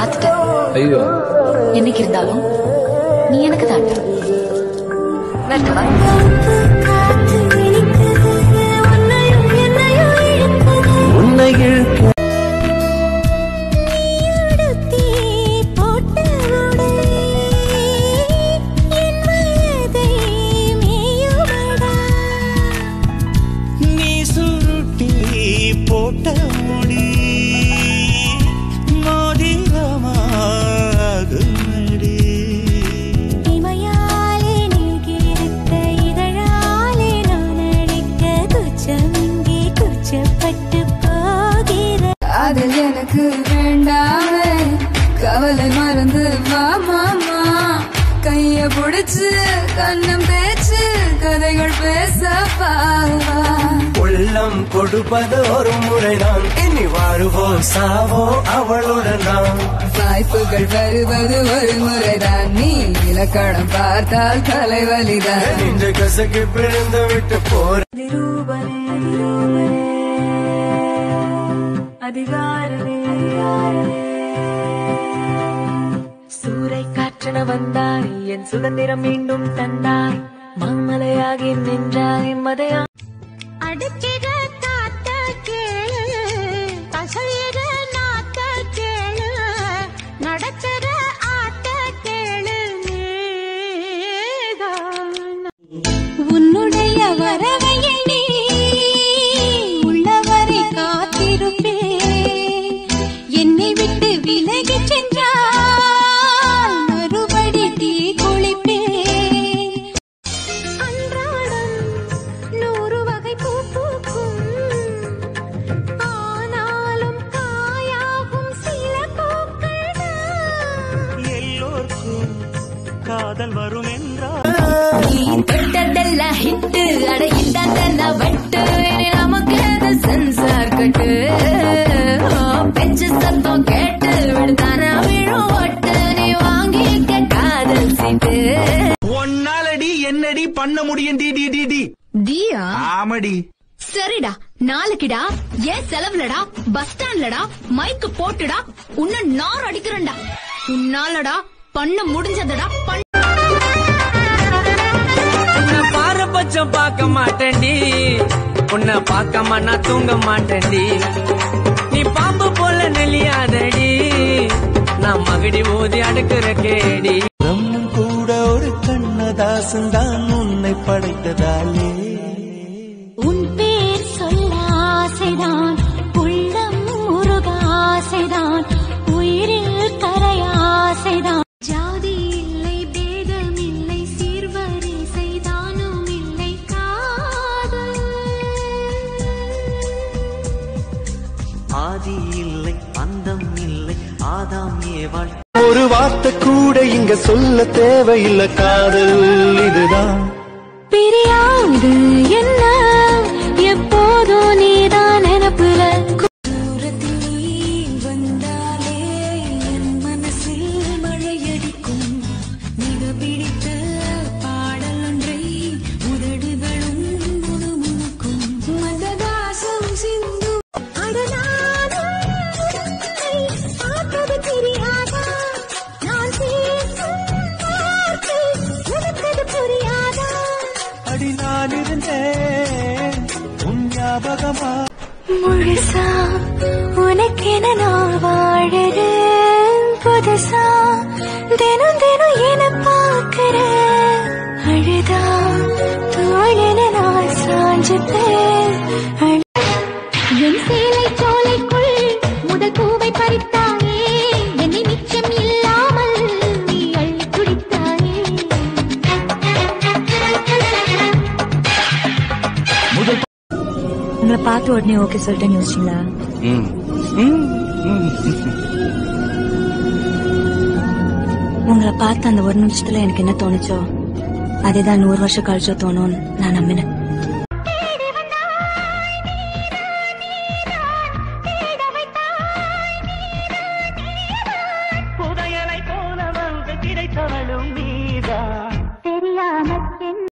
பார்த்துட்டேன் ஐயோ என்னைக்கு இருந்தாலும் நீ எனக்கு தாண்டா வெல்கம் உன்னை இழுக்க நீ சுருட்டி போட்ட முடி மோதிரமாகுமடி அதில் எனக்கு வேண்டாமே கவலை மறந்து வா மாமா கைய புடிச்சு கண்ணம் தேய்ச்சு கதைகள் பேச பாவா உள்ளம் கொடுப்பது ஒரு முறைதான் இனி வாழுவோம் சாவோம் அவளுடன் தான் வாய்ப்புகள் வருவது ஒரு முறைதான் நீ இலக்கணம் பார்த்தால் தலைவலிதான் நெஞ்ச கசக்கு பிறந்து விட்டு போற சூறை காற்றென வந்தாய் என் சுதந்திரம் மீண்டும் தந்தாய் மாமலையாகி நின்றாய் மதையா அடுக்கிற காத்த கேளு பசையிற நாத்த கேளு நடக்கிற ஆட்ட கேளு நீதான் உன்னுடைய வரவை எண்ணி உள்ளவரை காத்திருப்பேன் என்னை விட்டு விலகி சென்றால் மறுபடி தீ குளிப்பேன் அன்றாடம் நூறு வகை பூ பூக்கும் ஆனாலும் காயாகும் சில பூக்கள் எல்லோருக்கும் காதல் வரும் என்றால் நீ தொட்டதெல்லாம் ஹிட்டு அட இட்டாதெல்லாம் வெட்டு இனி நமக்கு எது சென்சார் கட்டு பெஞ்சு சத்தம் கேட்டு விடுதானா விழும் ஒட்டு நீ வாங்கிக்க காதல் சீட்டு ஒன்னாலடி என்னடி பண்ண முடியும் டி டி டி டி தியா ஆமடி சரிடா நாளைக்குடா ஏன் செலவுலடா பஸ் ஸ்டாண்ட்லடா மைக்கு போட்டுடா உன்ன நார் அடிக்கிறேன்டா உன்னாலடா பண்ண முடிஞ்சதடா பண்ண உன்னை பாரபட்சம் பார்க்க மாட்டேன்டி உன்னை பார்க்காம நான் தூங்க மாட்டேன்டி நீ பாம்பு போல நெளியாதடி நான் மகடி ஊதி அடுக்கிற கேடி பிரம்மன் கூட ஒரு கண்ணதாசன் தான் உன்னை படைத்ததாலே உன் பேர் சொல்ல ஆசைதான் உள்ளம் முருக ஆசைதான் உயிரில் கரையாசைதான் ஜாதி இல்லை பேதம் இல்லை சீர்வரிசை தானும் இல்லை காதல் ஆதி இல்லை அந்தம் இல்லை ஆதாம் ஏவாள் ஒரு வார்த்தை கூட இங்க சொல்ல தேவையில்லை காதல் இதுதான் பிரியாது என்ன எப்போதும் நீதான் நினப்புல வந்தாலே என் மனசில் மழையடிக்கும் மிக பிடித்த பாடல் ஒன்றை உதடுகளும் முணுமுணுக்கும் மததாசம் சிந்தும் அடனானும் பார்த்தது தெரியாதா நான் பேசும் வார்த்தை உனக்கது புரியாதா அடி நான் இருந்தேன் உன் ஞாபகமா முழுசா உனக்கென நான் வாழறேன் புதுசா தினம் தினம் என பார்க்கிறேன் அழுதா தோழன நான் சாஞ்சுப்பேன் அழு- என் சேலை சோலைக்குள் முதல் பூவை பறித்தாயே என்னை மிச்சம் இல்லாமல் நீ அள்ளி குடித்தாயே உங்களை பார்த்த உடனே ஓகே சொல்லிட்டேன்னு யோசிச்சிங்களா உங்களை பார்த்த அந்த ஒரு நிமிஷத்துல எனக்கு என்ன தோணுச்சோ அதேதான் நூறு வருஷம் கழிச்சோ தோணும்னு நான் நம்பினேன்